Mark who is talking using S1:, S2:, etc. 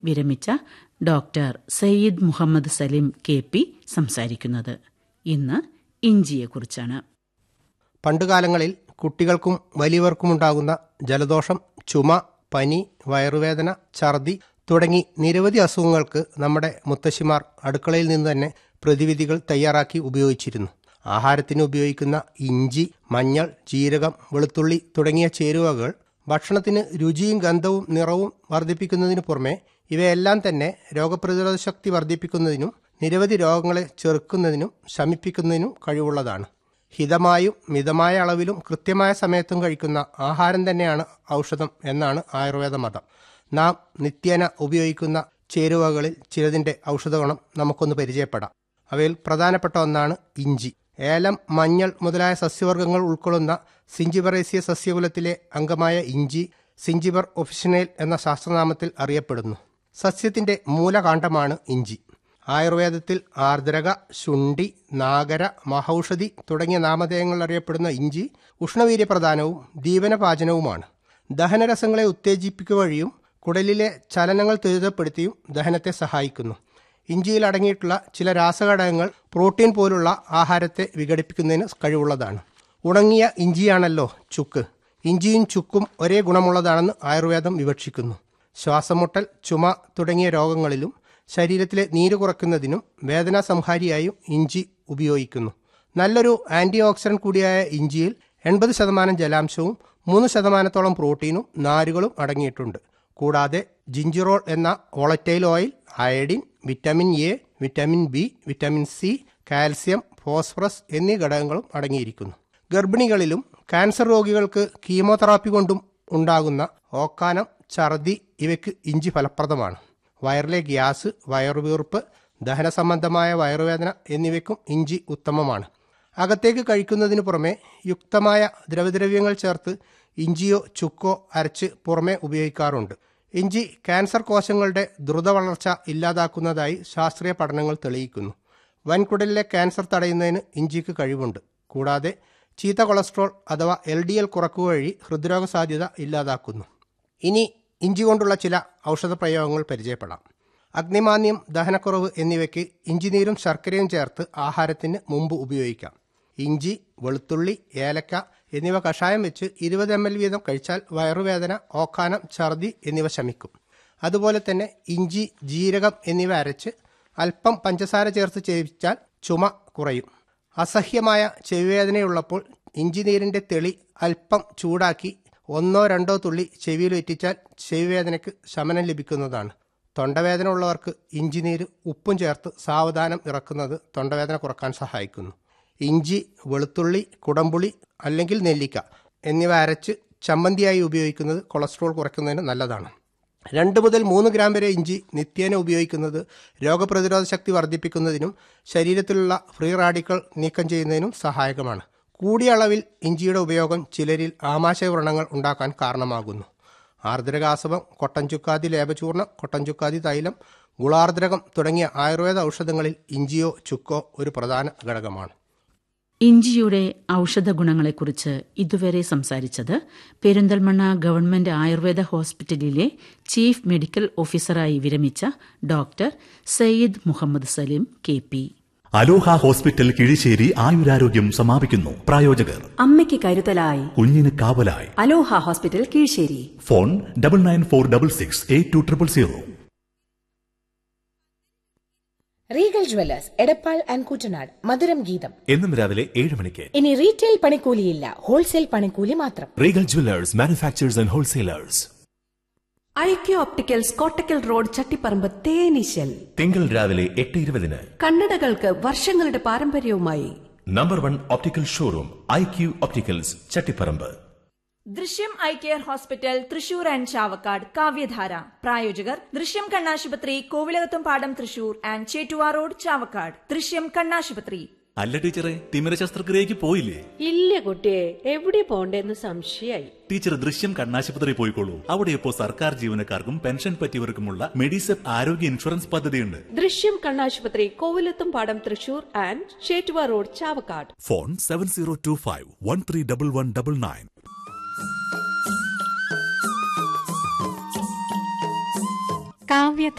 S1: വിരമിച്ച doctor Syed Muhammad Saleem K P സംസാരിക്കുന്നത് ഇന്ന് ഇഞ്ചിയെക്കുറിച്ചാണ്
S2: പണ്ടുകാലങ്ങളിൽ കുട്ടികൾക്കും വലിയവർക്കുമുണ്ടാകുന്ന ജലദോഷം ചുമ പനി വയറുവേദന ഛർദി തുടങ്ങി നിരവധി അസുഖങ്ങൾക്ക് നമ്മുടെ മുത്തശ്ശിമാർ അടുക്കളയിൽ നിന്ന് തന്നെ പ്രതിവിധികൾ തയ്യാറാക്കി ഉപയോഗിച്ചിരുന്നു ആഹാരത്തിന് ഉപയോഗിക്കുന്ന ഇഞ്ചി മഞ്ഞൾ ജീരകം വെളുത്തുള്ളി തുടങ്ങിയ ചേരുവകൾ ഭക്ഷണത്തിന് രുചിയും ഗന്ധവും നിറവും വർദ്ധിപ്പിക്കുന്നതിനു പുറമെ ഇവയെല്ലാം തന്നെ രോഗപ്രതിരോധ ശക്തി വർദ്ധിപ്പിക്കുന്നതിനും നിരവധി രോഗങ്ങളെ ചെറുക്കുന്നതിനും ശമിപ്പിക്കുന്നതിനും കഴിവുള്ളതാണ് ഹിതമായും മിതമായ അളവിലും കൃത്യമായ സമയത്തും കഴിക്കുന്ന ആഹാരം തന്നെയാണ് ഔഷധം എന്നാണ് ആയുർവേദ മതം നാം നിത്യേന ഉപയോഗിക്കുന്ന ചേരുവകളിൽ ചിലതിന്റെ ഔഷധഗുണം നമുക്കൊന്ന് പരിചയപ്പെടാം അവയിൽ പ്രധാനപ്പെട്ട ഒന്നാണ് ഇഞ്ചി ഏലം മഞ്ഞൾ മുതലായ സസ്യവർഗ്ഗങ്ങൾ ഉൾക്കൊള്ളുന്ന സിഞ്ചിബറേസിയ സസ്യകുലത്തിലെ അംഗമായ ഇഞ്ചി സിഞ്ചിബർ ഒഫിഷനേൽ എന്ന ശാസ്ത്രനാമത്തിൽ അറിയപ്പെടുന്നു സസ്യത്തിന്റെ മൂലകാണ്ഡമാണ് ഇഞ്ചി ആയുർവേദത്തിൽ ആർദ്രക ശുണ്ഠി നാഗര മഹൌഷധി തുടങ്ങിയ നാമധേയങ്ങൾ അറിയപ്പെടുന്ന ഇഞ്ചി ഉഷ്ണവീര്യപ്രധാനവും ദീപനപാചനവുമാണ് ദഹനരസങ്ങളെ ഉത്തേജിപ്പിക്കുക വഴിയും കുടലിലെ ചലനങ്ങൾ ത്വരിതപ്പെടുത്തിയും ദഹനത്തെ സഹായിക്കുന്നു ഇഞ്ചിയിൽ അടങ്ങിയിട്ടുള്ള ചില രാസഘടകങ്ങൾ പ്രോട്ടീൻ പോലുള്ള ആഹാരത്തെ വിഘടിപ്പിക്കുന്നതിന് കഴിവുള്ളതാണ് ഉണങ്ങിയ ഇഞ്ചിയാണല്ലോ ചുക്ക് ഇഞ്ചിയും ചുക്കും ഒരേ ഗുണമുള്ളതാണെന്ന് ആയുർവേദം വിവക്ഷിക്കുന്നു ശ്വാസമുട്ടൽ ചുമ തുടങ്ങിയ രോഗങ്ങളിലും ശരീരത്തിലെ നീര് കുറയ്ക്കുന്നതിനും വേദനാ സംഹാരിയായും ഇഞ്ചി ഉപയോഗിക്കുന്നു നല്ലൊരു ആന്റി ഓക്സിഡന്റ് കൂടിയായ ഇഞ്ചിയിൽ എൺപത് ശതമാനം ജലാംശവും മൂന്ന് ശതമാനത്തോളം പ്രോട്ടീനും നാരുകളും അടങ്ങിയിട്ടുണ്ട് കൂടാതെ ജിഞ്ചിറോൾ എന്ന volatile oil iodine vitamin A vitamin B vitamin C calcium phosphorus എന്നീ ഘടകങ്ങളും അടങ്ങിയിരിക്കുന്നു ഗർഭിണികളിലും ക്യാൻസർ രോഗികൾക്ക് കീമോതെറാപ്പി കൊണ്ടും ഉണ്ടാകുന്ന ഓക്കാനം ഛർദി ഇവയ്ക്ക് ഇഞ്ചി ഫലപ്രദമാണ് വയറിലെ ഗ്യാസ് വയറുവീർപ്പ് ദഹന സംബന്ധമായ വയറുവേദന എന്നിവയ്ക്കും ഇഞ്ചി ഉത്തമമാണ് അകത്തേക്ക് കഴിക്കുന്നതിന് പുറമെ യുക്തമായ ദ്രവദ്രവ്യങ്ങൾ ചേർത്ത് ഇഞ്ചിയോ ചുക്കോ അരച്ച് പുറമെ ഉപയോഗിക്കാറുണ്ട് ഇഞ്ചി ക്യാൻസർ കോശങ്ങളുടെ ദ്രുത വളർച്ച ഇല്ലാതാക്കുന്നതായി ശാസ്ത്രീയ പഠനങ്ങൾ തെളിയിക്കുന്നു വൻകുടലിലെ ക്യാൻസർ തടയുന്നതിന് ഇഞ്ചിക്ക് കഴിവുണ്ട് കൂടാതെ ചീത്ത കൊളസ്ട്രോൾ അഥവാ എൽ ഡി എൽ കുറക്കുക വഴി ഹൃദ്രോഗ സാധ്യത ഇല്ലാതാക്കുന്നു ഇനി ഇഞ്ചി കൊണ്ടുള്ള ചില ഔഷധ പ്രയോഗങ്ങൾ പരിചയപ്പെടാം അഗ്നിമാന്യം ദഹനക്കുറവ് എന്നിവയ്ക്ക് ഇഞ്ചിനീരും ശർക്കരയും ചേർത്ത് ആഹാരത്തിന് മുമ്പ് ഉപയോഗിക്കാം ഇഞ്ചി വെളുത്തുള്ളി ഏലക്ക എന്നിവ കഷായം വെച്ച് ഇരുപത് എം എൽ വീതം കഴിച്ചാൽ വയറുവേദന ഓക്കാനം ഛർദി എന്നിവ ശമിക്കും അതുപോലെ തന്നെ ഇഞ്ചി ജീരകം എന്നിവ അരച്ച് അല്പം പഞ്ചസാര ചേർത്ത് ചേവിച്ചാൽ ചുമ കുറയും അസഹ്യമായ ചെവിവേദനയുള്ളപ്പോൾ ഇഞ്ചി നീരിന്റെ തെളി അല്പം ചൂടാക്കി ഒന്നോ രണ്ടോ തുള്ളി ചെവിയിൽ വെറ്റിച്ചാൽ ചെവിവേദനയ്ക്ക് ശമനം ലഭിക്കുന്നതാണ് തൊണ്ടവേദന ഉള്ളവർക്ക് ഇഞ്ചിനീര് ഉപ്പും ചേർത്ത് സാവധാനം ഇറക്കുന്നത് തൊണ്ടവേദന കുറക്കാൻ സഹായിക്കുന്നു ഇഞ്ചി വെളുത്തുള്ളി കുടംപുളി അല്ലെങ്കിൽ നെല്ലിക്ക എന്നിവ അരച്ച് ചമ്മന്തിയായി ഉപയോഗിക്കുന്നത് കൊളസ്ട്രോൾ കുറയ്ക്കുന്നതിന് നല്ലതാണ് രണ്ട് മുതൽ മൂന്ന് ഗ്രാം വരെ ഇഞ്ചി നിത്യേന ഉപയോഗിക്കുന്നത് രോഗപ്രതിരോധ ശക്തി വർദ്ധിപ്പിക്കുന്നതിനും ശരീരത്തിലുള്ള ഫ്രീ റാഡിക്കൽ നീക്കം ചെയ്യുന്നതിനും സഹായകമാണ് കൂടിയ അളവിൽ ഇഞ്ചിയുടെ ഉപയോഗം ചിലരിൽ ആമാശയവ്രണങ്ങൾ ഉണ്ടാക്കാൻ കാരണമാകുന്നു ആർദ്രകാസവം കൊട്ടൻചുക്കാതി ലേപചൂർണം കൊട്ടൻചുക്കാതി തൈലം ഗുളാർദ്രകം തുടങ്ങിയ ആയുർവേദ ഔഷധങ്ങളിൽ ഇഞ്ചിയോ ചുക്കോ ഒരു പ്രധാന ഘടകമാണ്
S1: ഇഞ്ചിയുടെ ഔഷധ ഗുണങ്ങളെക്കുറിച്ച് ഇതുവരെ സംസാരിച്ചത് പെരിന്തൽമണ്ണ ഗവൺമെന്റ് ആയുർവേദ ഹോസ്പിറ്റലിലെ ചീഫ് മെഡിക്കൽ ഓഫീസറായി വിരമിച്ച doctor Syed Muhammad Saleem K P
S3: Aloha hospital Kizhisseri ആയുരാരോഗ്യം സമാപിക്കുന്നു പ്രായോജകർ
S4: അമ്മയ്ക്ക് കരുതലായി
S3: കുഞ്ഞിന് കാവലായി
S4: Aloha hospital Keezhsseri
S3: phone double nine four double six eight two triple zero
S5: Regal jewellers Edappal and Koottanad Madhuram Geetham
S3: എന്നും രാവിലെ ഏഴ് മണിക്ക്
S5: ഇനി റീറ്റെയിൽ പണിക്കൂലിയില്ല ഹോൾസെയിൽ പണിക്കൂലി മാത്രം
S3: Regal jewellers manufacturers and wholesalers
S4: IQ opticals Kottakkal road Chattiparamba തേനീശൽ
S3: തിങ്കൾ രാവിലെ എട്ട് ഇരുപതിന്
S4: കണ്ണടകൾക്ക് വർഷങ്ങളുടെ പാരമ്പര്യവുമായി
S3: number one optical showroom I Q opticals Chattiparamba
S6: Drishyam eye care hospital Thrissur and Chavakkad Kavyadhara പ്രായോജകർ ദൃശ്യം കണ്ണാശുപത്രി Kovilakathumpadam Thrissur and Chettuva road Chavakkad Drishyam കണ്ണാശുപത്രി
S3: അല്ല ടീച്ചറെ തിമിര ശസ്ത്രക്രിയക്ക് പോയില്ലേ
S7: ഇല്ല കുട്ടിയെ എവിടെ പോണ്ടേന്ന് സംശയായി
S3: ടീച്ചർ ദൃശ്യം കണ്ണാശുപത്രി പോയിക്കോളൂ അവിടെ ഇപ്പോൾ സർക്കാർ ജീവനക്കാർക്കും പെൻഷൻ പറ്റിയവർക്കുമുള്ള മെഡിസെപ്പ് ആരോഗ്യ ഇൻഷുറൻസ് പദ്ധതിയുണ്ട്
S7: ദൃശ്യം കണ്ണാശുപത്രി Kovilakathumpadam Thrissur and Chettuva road Chavakkad
S3: phone seven zero two five one three double one double nine
S8: Kavya